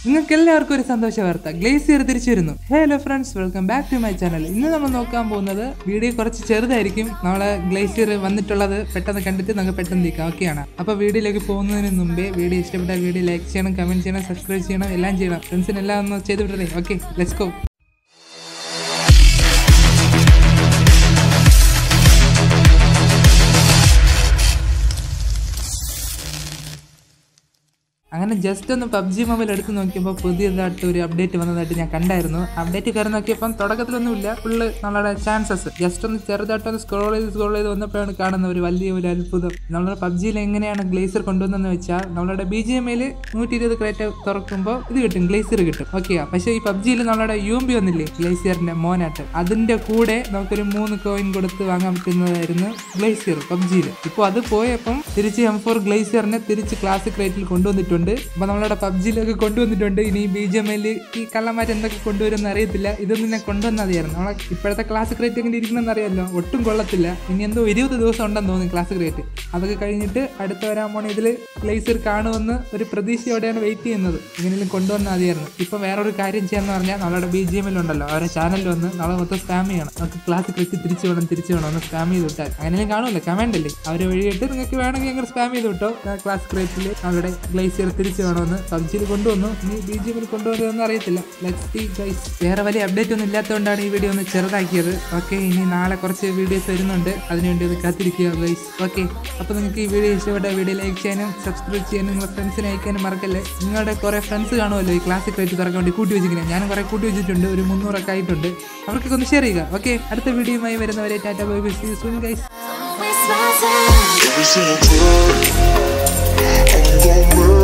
നിങ്ങൾക്ക് എല്ലാവർക്കും ഒരു സന്തോഷ വാർത്ത ഗ്ലേസിയർ തിരിച്ചു വരുന്നു hello friends welcome back to my channel ഇന്ന് നമ്മൾ നോക്കാൻ പോകുന്നത് വീഡിയോ കുറച്ച് ചെറുതായിരിക്കും നമ്മളെ ഗ്ലേസിയർ വന്നിട്ടുള്ളത് പെട്ടെന്ന് കണ്ടിട്ട് നമുക്ക് പെട്ടെന്ന് തീക്കാം ഓക്കെയാണ് അപ്പോൾ വീഡിയോയിലേക്ക് പോകുന്നതിന് മുമ്പേ വീഡിയോ ഇഷ്ടപ്പെട്ട വീഡിയോ ലൈക്ക് ചെയ്യണം കമൻറ്റ് ചെയ്യണം സബ്സ്ക്രൈബ് ചെയ്യണം എല്ലാം ചെയ്യണം ഫ്രണ്ട്സിന് എല്ലാം ഒന്ന് ചെയ്ത് വിടണേ ഓക്കെ ലെറ്റ്സ് ഗോ അങ്ങനെ ജസ്റ്റ് ഒന്ന് പബ്ജി മൊബൈൽ എടുത്ത് നോക്കിയപ്പോൾ പുതിയതായിട്ട് ഒരു അപ്ഡേറ്റ് വന്നതായിട്ട് ഞാൻ കണ്ടായിരുന്നു അപ്ഡേറ്റ് കയറി നോക്കിയപ്പം തുടക്കത്തിലൊന്നുമില്ല ഫുള്ള് നമ്മളുടെ ചാൻസസ് ജസ്റ്റ് ഒന്ന് ചെറുതായിട്ട് ഒന്ന് സ്ക്രോൾ ചെയ്ത് സ്ക്രോൾ ചെയ്ത് വന്നപ്പോഴാണ് കാണുന്ന ഒരു വലിയ ഒരു അത്ഭുതം നമ്മുടെ പബ്ജിയിൽ എങ്ങനെയാണ് ഗ്ലേസർ കൊണ്ടുവന്നതെന്ന് വെച്ചാൽ നമ്മളുടെ ബി ജി എം ഐയിൽ നൂറ്റി ഇരുപത് ക്രേറ്റ് തുറക്കുമ്പോൾ ഇത് കിട്ടും ഗ്ലേസർ കിട്ടും ഓക്കെ പക്ഷേ ഈ പബ്ജിയിൽ നമ്മളുടെ യു എം ബി വന്നില്ലേ ഗ്ലേസിയറിന്റെ മോനായിട്ട് അതിന്റെ കൂടെ നമുക്കൊരു മൂന്ന് കോയിൻ കൊടുത്ത് വാങ്ങാൻ പറ്റുന്നതായിരുന്നു ഗ്ലേസിയർ പബ്ജിയിൽ ഇപ്പോൾ അത് പോയപ്പം തിരിച്ച് എം ഫോർ ഗ്ലേസിയറിനെ തിരിച്ച് ക്ലാസിക് റേറ്റിൽ കൊണ്ടുവന്നിട്ടുണ്ട് അപ്പൊ നമ്മളുടെ പബ്ജിയിലൊക്കെ കൊണ്ടുവന്നിട്ടുണ്ട് ഇനി ബി ജി എം ഐയിൽ ഈ കള്ളന്മാർ എന്തൊക്കെ കൊണ്ടുവരുമെന്ന് അറിയത്തില്ല ഇതൊന്നും ഞാൻ കൊണ്ടുവന്നാൽ മതിയായിരുന്നു നമ്മളെ ഇപ്പോഴത്തെ ക്ലാസിക് റേറ്റ് എങ്ങനെ ഇരിക്കണമെന്ന് അറിയാമല്ലോ ഒട്ടും കൊള്ളത്തില്ല ഇനി എന്തോ ഇരുപത് ദിവസം ഉണ്ടെന്ന് തോന്നുന്നു ക്ലാസിക് റേറ്റ് അതൊക്കെ കഴിഞ്ഞിട്ട് അടുത്ത വരാൻ പോണ ഇതിൽ ഗ്ലേസർ കാണുമെന്ന് ഒരു പ്രതീക്ഷയോടെയാണ് വെയിറ്റ് ചെയ്യുന്നത് ഇങ്ങനെയും കൊണ്ടുവന്നാൽ മതിയായിരുന്നു ഇപ്പൊ വേറൊരു കാര്യം ചെയ്യാന്ന് പറഞ്ഞാൽ നമ്മളുടെ ബി ജി എമ്മിൽ ഉണ്ടല്ലോ അവരെ ചാനലിൽ വന്ന് നാളെ മൊത്തം സ്പാം ചെയ്യണം നമുക്ക് ക്ലാസിക് റേറ്റ് തിരിച്ചു വേണം തിരിച്ചു വേണം ഒന്ന് സ്പാം ചെയ്ത് വിട്ടാൽ അങ്ങനെയും കാണുമല്ലോ കമന്റ് അല്ലേ അവർ വഴിയിട്ട് നിങ്ങൾക്ക് വേണമെങ്കിൽ അങ്ങനെ സ്പാം ചെയ്ത് വിട്ടോ ക്ലാസിക് റേറ്റിൽ അവരുടെ ഗ്ലേസിയർ തിരിച്ചു വേണമെന്ന് പബ്ജിയിൽ കൊണ്ടുവന്നു ഇനി ബി ജി എമ്മിൽ കൊണ്ടുവരുമെന്ന് അറിയത്തില്ല ലെറ്റ്സ് സീ ഗൈസ് വേറെ വലിയ അപ്ഡേറ്റ് ഒന്നും ഇല്ലാത്തതുകൊണ്ടാണ് ഈ വീഡിയോ ഒന്ന് ചെറുതാക്കിയത് ഓക്കെ ഇനി നാളെ കുറച്ച് വീഡിയോസ് വരുന്നുണ്ട് അതിനുവേണ്ടി ഒന്ന് കാത്തിരിക്കുക ഗൈസ് ഓക്കെ അപ്പോൾ നിങ്ങൾക്ക് ഈ വീഡിയോ ഇഷ്ടപ്പെട്ട വീഡിയോ ലൈക്ക് ചെയ്യാനും സബ്സ്ക്രൈബ് ചെയ്യാനും നിങ്ങളുടെ ഫ്രണ്ട്സിനെ അയക്കാനും മറക്കല്ലേ നിങ്ങളുടെ കുറേ ഫ്രണ്ട്സ് കാണുമല്ലോ ഈ ക്ലാസിക് റേറ്റ് തുറക്കാൻ വേണ്ടി കൂട്ടി വെച്ചിരിക്കുന്നത് ഞാനും കുറേ കൂട്ടി വെച്ചിട്ടുണ്ട് ഒരു മുന്നൂറൊക്കെ ആയിട്ടുണ്ട് അവർക്കൊക്കെ ഒന്ന് ഷെയർ ചെയ്യുക ഓക്കെ അടുത്ത വീഡിയോയുമായി വരുന്നവരെ tata bye bye see soon guys Waste my time. Every single time I'm gonna